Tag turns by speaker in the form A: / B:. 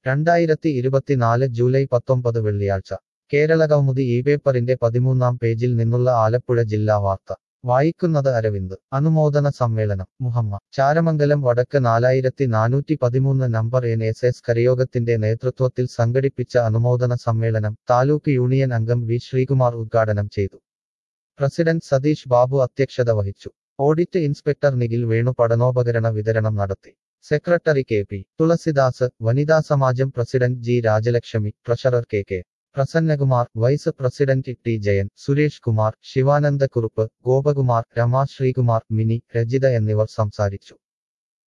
A: രണ്ടായിരത്തി ഇരുപത്തിനാല് ജൂലൈ പത്തൊമ്പത് വെള്ളിയാഴ്ച കേരളകൗമുദി ഈ പേപ്പറിന്റെ പതിമൂന്നാം പേജിൽ നിന്നുള്ള ആലപ്പുഴ ജില്ലാ വാർത്ത വായിക്കുന്നത് അരവിന്ദ് അനുമോദന സമ്മേളനം മുഹമ്മ ചാരമംഗലം വടക്ക് നാലായിരത്തി നാനൂറ്റി പതിമൂന്ന് നമ്പർ എൻ എസ് എസ് കരയോഗത്തിന്റെ നേതൃത്വത്തിൽ സംഘടിപ്പിച്ച അനുമോദന സമ്മേളനം താലൂക്ക് യൂണിയൻ അംഗം വി ശ്രീകുമാർ ഉദ്ഘാടനം ചെയ്തു പ്രസിഡന്റ് സതീഷ് ബാബു അധ്യക്ഷത വഹിച്ചു ഓഡിറ്റ് ഇൻസ്പെക്ടർ നിഖിൽ വേണു പഠനോപകരണ വിതരണം നടത്തി secretary K P Thulasidas Vanitha Samajam president G Rajalakshmi treasurer K K Prasannakumar vice president T Jayan Suresh Kumar Sivanandakurup Gopakumar Rama Sreekumar Mini Rajitha എന്നിവർ സംസാരിച്ചു